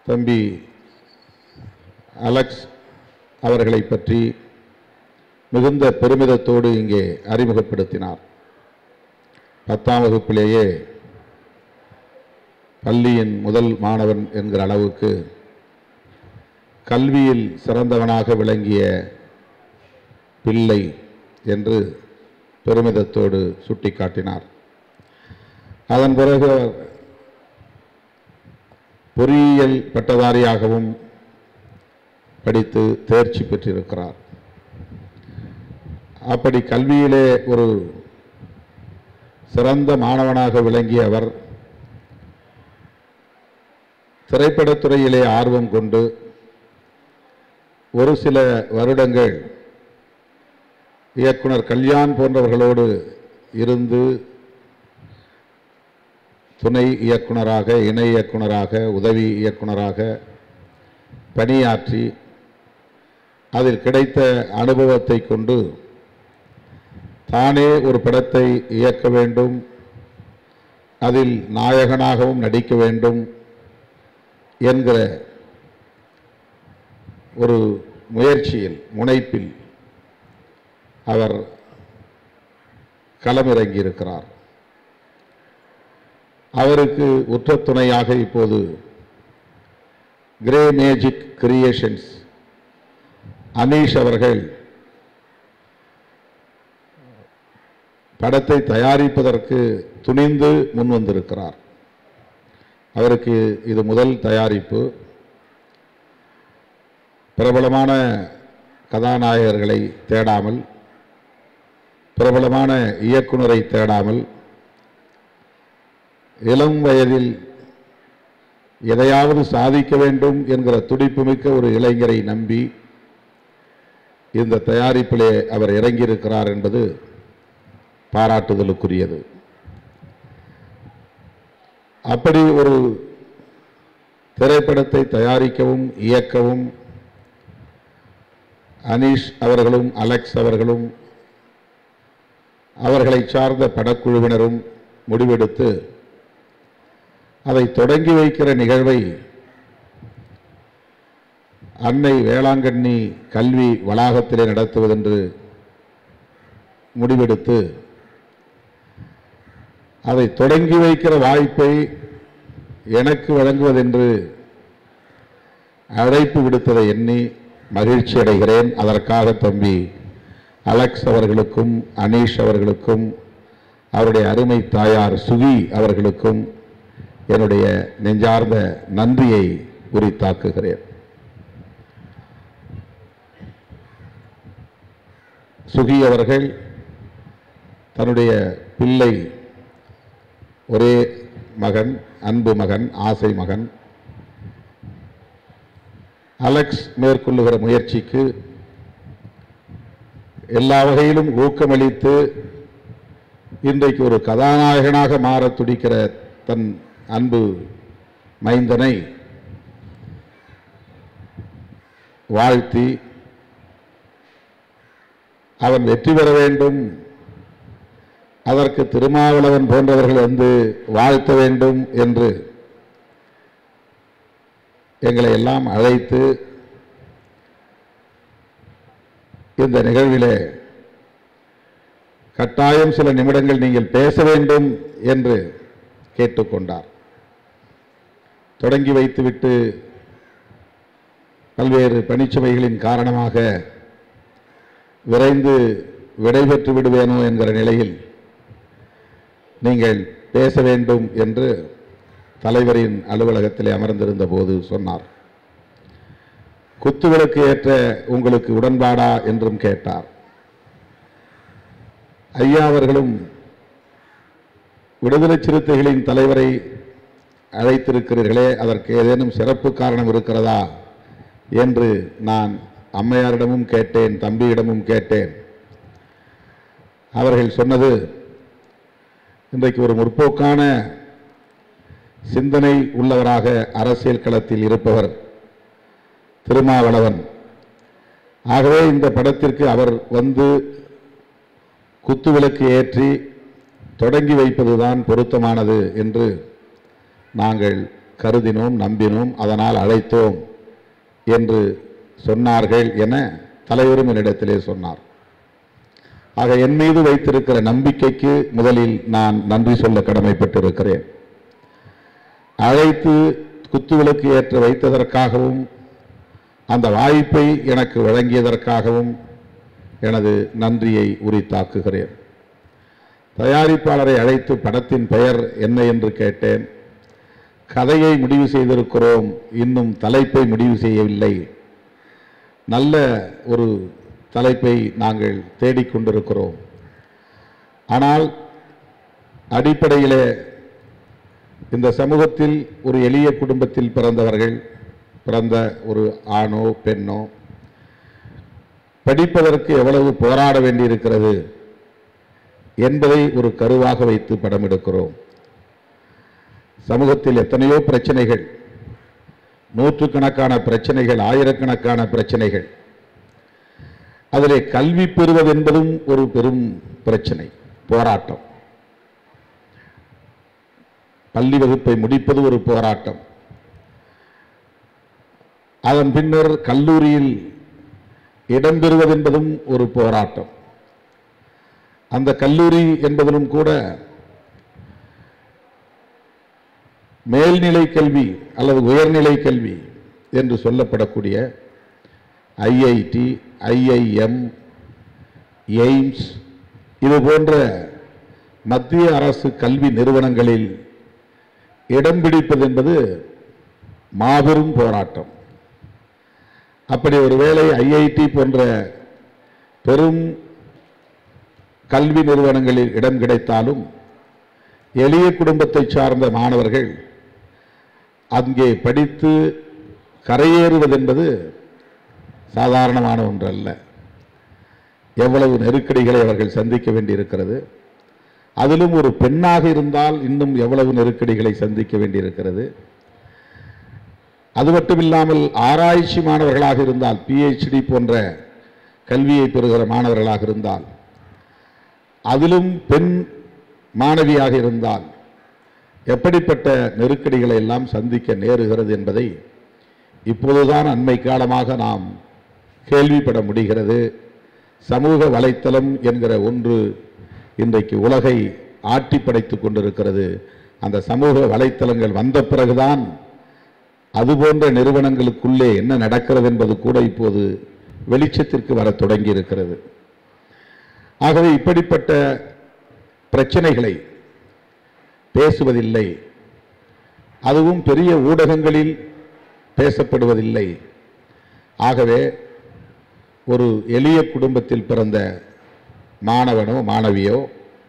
தம்பி அலெக்ஸ் அவர்களை பற்றி மிகுந்த பெருமிதத்தோடு இங்கே அறிமுகப்படுத்தினார் பத்தாம் வகுப்பிலேயே பள்ளியின் முதல் மாணவன் என்கிற அளவுக்கு கல்வியில் சிறந்தவனாக விளங்கிய பிள்ளை என்று பெருமிதத்தோடு சுட்டிக்காட்டினார் அதன் பிறகு அவர் பொறியியல் பட்டதாரியாகவும் படித்து தேர்ச்சி பெற்றிருக்கிறார் அப்படி கல்வியிலே ஒரு சிறந்த மாணவனாக விளங்கிய அவர் திரைப்படத்துறையிலே ஆர்வம் கொண்டு ஒரு சில வருடங்கள் இயக்குனர் கல்யாண் போன்றவர்களோடு இருந்து துணை இயக்குனராக இணை இயக்குனராக உதவி இயக்குனராக பணியாற்றி அதில் கிடைத்த அனுபவத்தை கொண்டு தானே ஒரு படத்தை இயக்க வேண்டும் அதில் நாயகனாகவும் நடிக்க வேண்டும் என்கிற ஒரு முயற்சியில் முனைப்பில் அவர் களமிறங்கியிருக்கிறார் அவருக்கு உற்ற துணையாக இப்போது கிரே மேஜிக் கிரியேஷன்ஸ் அனீஷ் அவர்கள் படத்தை தயாரிப்பதற்கு துணிந்து முன்வந்திருக்கிறார் அவருக்கு இது முதல் தயாரிப்பு பிரபலமான கதாநாயகர்களை தேடாமல் பிரபலமான இயக்குனரை தேடாமல் இளம் வயதில் எதையாவது சாதிக்க வேண்டும் என்கிற துடிப்புமிக்க ஒரு இளைஞரை நம்பி இந்த தயாரிப்பிலே அவர் இறங்கியிருக்கிறார் என்பது பாராட்டுதலுக்குரியது அப்படி ஒரு திரைப்படத்தை தயாரிக்கவும் இயக்கவும் அனீஷ் அவர்களும் அலெக்ஸ் அவர்களும் அவர்களை சார்ந்த படக்குழுவினரும் முடிவெடுத்து அதை தொடங்கி வைக்கிற நிகழ்வை அன்னை வேளாங்கண்ணி கல்வி வளாகத்திலே நடத்துவதென்று முடிவெடுத்து அதை தொடங்கி வைக்கிற வாய்ப்பை எனக்கு வழங்குவதென்று அழைப்பு விடுத்ததை எண்ணி மகிழ்ச்சி அடைகிறேன் அதற்காக தம்பி அலெக்ஸ் அவர்களுக்கும் அனீஷ் அவர்களுக்கும் அவருடைய அருமை தாயார் சுகி அவர்களுக்கும் என்னுடைய நெஞ்சார்ந்த நன்றியை உரித்தாக்குகிறேன் சுகி அவர்கள் தன்னுடைய பிள்ளை ஒரே மகன் அன்பு மகன் ஆசை மகன் அலெக்ஸ் மேற்கொள்ளுகிற முயற்சிக்கு எல்லா வகையிலும் ஊக்கமளித்து இன்றைக்கு ஒரு கதாநாயகனாக மாற துடிக்கிற தன் அன்பு மைந்தனை வாழ்த்தி அவன் வெற்றி பெற வேண்டும் அதற்கு திருமாவளவன் போன்றவர்கள் வந்து வாழ்த்த வேண்டும் என்று எங்களை எல்லாம் அழைத்து இந்த நிகழ்விலே கட்டாயம் சில நிமிடங்கள் நீங்கள் பேச வேண்டும் என்று கேட்டுக்கொண்டார் தொடங்கி வைத்துவிட்டு பல்வேறு பணிச்சுமைகளின் காரணமாக விரைந்து விடைபெற்று விடுவேனோ என்கிற நிலையில் நீங்கள் பேச வேண்டும் என்று தலைவரின் அலுவலகத்திலே அமர்ந்திருந்த போது சொன்னார் குத்துவிளக்கு ஏற்ற உங்களுக்கு உடன்பாடா என்றும் கேட்டார் ஐயா அவர்களும் விடுதலை சிறுத்தைகளின் தலைவரை அழைத்திருக்கிறீர்களே அதற்கு ஏதேனும் சிறப்பு காரணம் இருக்கிறதா என்று நான் அம்மையாரிடமும் கேட்டேன் தம்பியிடமும் கேட்டேன் அவர்கள் சொன்னது இன்றைக்கு ஒரு முற்போக்கான சிந்தனை உள்ளவராக அரசியல் களத்தில் இருப்பவர் திருமாவளவன் ஆகவே இந்த படத்திற்கு அவர் வந்து குத்துவிளக்கு ஏற்றி தொடங்கி வைப்பதுதான் பொருத்தமானது என்று நாங்கள் கருதினோம் நம்பினோம் அதனால் அழைத்தோம் என்று சொன்னார்கள் என தலைவரும் என்னிடத்திலே சொன்னார் ஆக என் மீது வைத்திருக்கிற நம்பிக்கைக்கு முதலில் நான் நன்றி சொல்ல கடமைப்பட்டிருக்கிறேன் அழைத்து குத்துவிளக்கு ஏற்ற வைத்ததற்காகவும் அந்த வாய்ப்பை எனக்கு வழங்கியதற்காகவும் எனது நன்றியை உரித்தாக்குகிறேன் தயாரிப்பாளரை அழைத்து படத்தின் பெயர் என்ன என்று கேட்டேன் கதையை முடிவு செய்திருக்கிறோம் இன்னும் தலைப்பை முடிவு செய்யவில்லை நல்ல ஒரு தலைப்பை நாங்கள் தேடிக்கொண்டிருக்கிறோம் ஆனால் அடிப்படையிலே இந்த சமூகத்தில் ஒரு எளிய குடும்பத்தில் பிறந்தவர்கள் பிறந்த ஒரு ஆணோ பெண்ணோ படிப்பதற்கு எவ்வளவு போராட வேண்டியிருக்கிறது என்பதை ஒரு கருவாக வைத்து படம் எடுக்கிறோம் சமூகத்தில் எத்தனையோ பிரச்சனைகள் நூற்றுக்கணக்கான பிரச்சனைகள் ஆயிரக்கணக்கான பிரச்சனைகள் அதிலே கல்வி பெறுவது என்பதும் ஒரு பெரும் பிரச்சனை போராட்டம் பள்ளி வகுப்பை முடிப்பது ஒரு போராட்டம் அதன் பின்னர் கல்லூரியில் இடம்பெறுவது என்பதும் ஒரு போராட்டம் அந்த கல்லூரி என்பதிலும் கூட மேல்நிலை கல்வி அல்லது உயர்நிலை கல்வி என்று சொல்லப்படக்கூடிய ஐஐடி ஐஐஎம் எய்ம்ஸ் இது போன்ற மத்திய அரசு கல்வி நிறுவனங்களில் இடம் பிடிப்பது என்பது மாபெரும் போராட்டம் அப்படி ஒருவேளை ஐஐடி போன்ற பெரும் கல்வி நிறுவனங்களில் இடம் கிடைத்தாலும் எளிய குடும்பத்தை சார்ந்த மாணவர்கள் அங்கே படித்து கரையேறுவது என்பது சாதாரணமான ஒன்றல்ல எவ்வளவு நெருக்கடிகளை அவர்கள் சந்திக்க வேண்டியிருக்கிறது அதிலும் ஒரு பெண்ணாக இருந்தால் இன்னும் எவ்வளவு நெருக்கடிகளை சந்திக்க வேண்டியிருக்கிறது அது மட்டுமில்லாமல் ஆராய்ச்சி மாணவர்களாக இருந்தால் பிஹெச்டி போன்ற கல்வியை பெறுகிற மாணவர்களாக இருந்தால் அதிலும் பெண் மாணவியாக இருந்தால் எப்படிப்பட்ட நெருக்கடிகளை எல்லாம் சந்திக்க நேருகிறது என்பதை இப்போதுதான் அண்மை காலமாக நாம் கேள்விப்பட முடிகிறது சமூக வலைத்தளம் என்கிற ஒன்று இன்றைக்கு உலகை ஆட்டி படைத்துக் கொண்டிருக்கிறது அந்த சமூக வலைத்தளங்கள் வந்த பிறகுதான் அதுபோன்ற நிறுவனங்களுக்குள்ளே என்ன நடக்கிறது என்பது கூட இப்போது வெளிச்சத்திற்கு வர தொடங்கி இருக்கிறது ஆகவே இப்படிப்பட்ட பிரச்சனைகளை பேசுவதில்லை அதுவும் பெரிய ஊடகங்களில் பேசப்படுவதில்லை ஆகவே ஒரு எளிய குடும்பத்தில் பிறந்த மாணவனோ மாணவியோ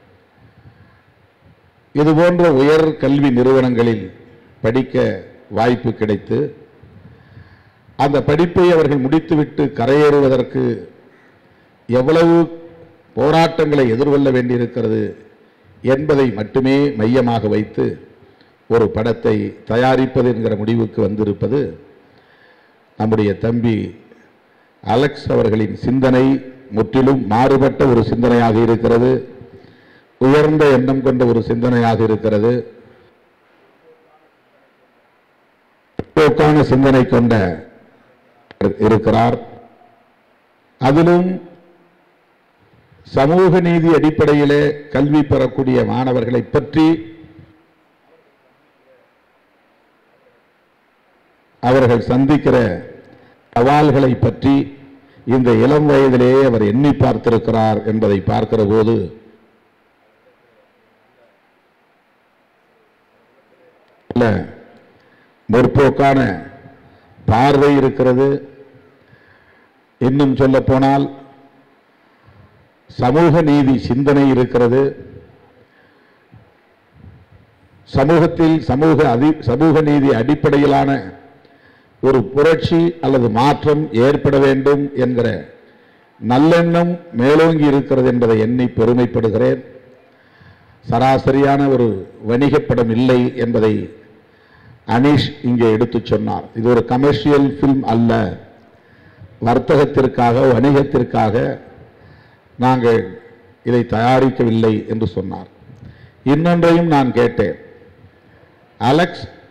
இதுபோன்ற உயர் கல்வி நிறுவனங்களில் படிக்க வாய்ப்பு கிடைத்து அந்த படிப்பை அவர்கள் முடித்துவிட்டு கரையேறுவதற்கு எவ்வளவு போராட்டங்களை எதிர்கொள்ள வேண்டியிருக்கிறது என்பதை மட்டுமே மையமாக வைத்து ஒரு படத்தை தயாரிப்பது என்கிற முடிவுக்கு வந்திருப்பது நம்முடைய தம்பி அலெக்ஸ் அவர்களின் சிந்தனை முற்றிலும் மாறுபட்ட ஒரு சிந்தனையாக இருக்கிறது உயர்ந்த எண்ணம் கொண்ட ஒரு சிந்தனையாக இருக்கிறது போக்கான சிந்தனை கொண்ட இருக்கிறார் அதிலும் சமூக நீதி அடிப்படையிலே கல்வி பெறக்கூடிய மாணவர்களை பற்றி அவர்கள் சந்திக்கிற சவால்களை பற்றி இந்த இளம் வயதிலேயே அவர் எண்ணி பார்த்திருக்கிறார் என்பதை பார்க்கிற போது நல்ல முற்போக்கான பார்வை இருக்கிறது இன்னும் சொல்ல போனால் சமூக நீதி சிந்தனை இருக்கிறது சமூகத்தில் சமூக அதி சமூக நீதி அடிப்படையிலான ஒரு புரட்சி அல்லது மாற்றம் ஏற்பட வேண்டும் என்கிற நல்லெண்ணம் மேலோங்கி இருக்கிறது என்பதை எண்ணி பெருமைப்படுகிறேன் சராசரியான ஒரு வணிகப் படம் இல்லை என்பதை அனீஷ் இங்கே எடுத்துச் சொன்னார் இது ஒரு கமர்ஷியல் ஃபில்ம் அல்ல வர்த்தகத்திற்காக வணிகத்திற்காக நாங்கள் இதை தயாரிக்கவில்லை என்று சொன்னார் இன்னொன்றையும் நான் கேட்டேன் அலெக்ஸ்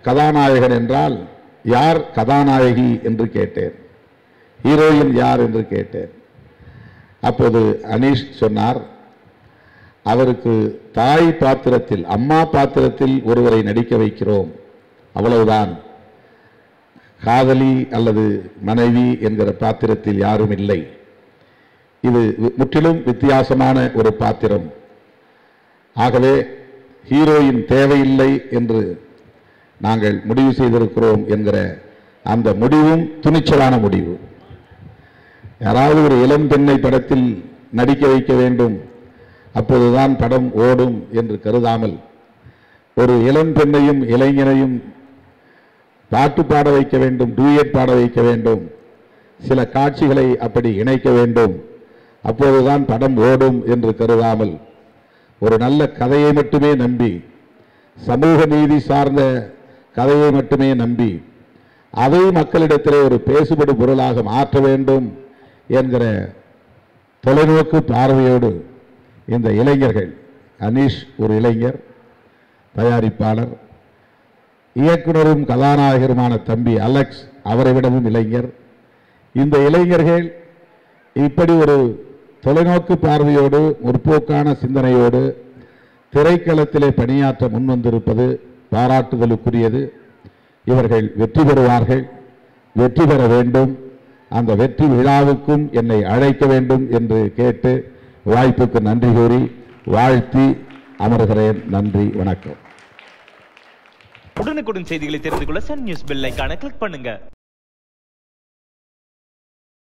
கதாநாயகன் என்றால் யார் கதாநாயகி என்று கேட்டேன் ஹீரோயின் யார் என்று கேட்டேன் அப்போது அனீஷ் சொன்னார் அவருக்கு தாய் பாத்திரத்தில் அம்மா பாத்திரத்தில் ஒருவரை நடிக்க வைக்கிறோம் அவ்வளவுதான் காதலி அல்லது மனைவி என்கிற பாத்திரத்தில் யாரும் இல்லை இது வி- முற்றிலும் வித்தியாசமான ஒரு பாத்திரம் ஆகவே ஹீரோயின் தேவையில்லை என்று நாங்கள் முடிவு செய்திருக்கிறோம் என்கிற அந்த முடிவும் துணிச்சலான முடிவு யாராவது ஒரு இளம் பெண்ணை படத்தில் நடிக்க வைக்க வேண்டும் அப்போதுதான் படம் ஓடும் என்று கருதாமல் ஒரு இளம் பெண்ணையும் இளைஞனையும் பாட்டு பாட வைக்க வேண்டும் டூயட் பாட வைக்க வேண்டும் சில காட்சிகளை அப்படி இணைக்க வேண்டும் அப்போதுதான் படம் ஓடும் என்று கருதாமல் ஒரு நல்ல கதையை மட்டுமே நம்பி சமூக நீதி சார்ந்த கதையை மட்டுமே நம்பி அதை மக்களிடத்திலே ஒரு பேசுபடு பொருளாக மாற்ற வேண்டும் என்கிற தொலைநோக்கு பார்வையோடு இந்த இளைஞர்கள் அனீஷ் ஒரு இளைஞர் தயாரிப்பாளர் இயக்குனரும் கதாநாயகருமான தம்பி அலெக்ஸ் அவரை விடவும் இளைஞர் இந்த இளைஞர்கள் இப்படி ஒரு தொலைநோக்கு பார்வையோடு முற்போக்கான சிந்தனையோடு திரைக்களத்திலே பணியாற்ற முன்வந்திருப்பது பாராட்டுதலுக்குரியது இவர்கள் வெற்றி பெறுவார்கள் வெற்றி பெற வேண்டும் அந்த வெற்றி விழாவுக்கும் என்னை அழைக்க வேண்டும் என்று கேட்டு வாய்ப்புக்கு நன்றி கூறி வாழ்த்தி அமர்கிறேன் நன்றி வணக்கம் உடனுக்குடன் செய்திகளை தெரிந்து கொள்ள சன் நியூஸ் பெல் ஐகானை கிளிக் பண்ணுங்க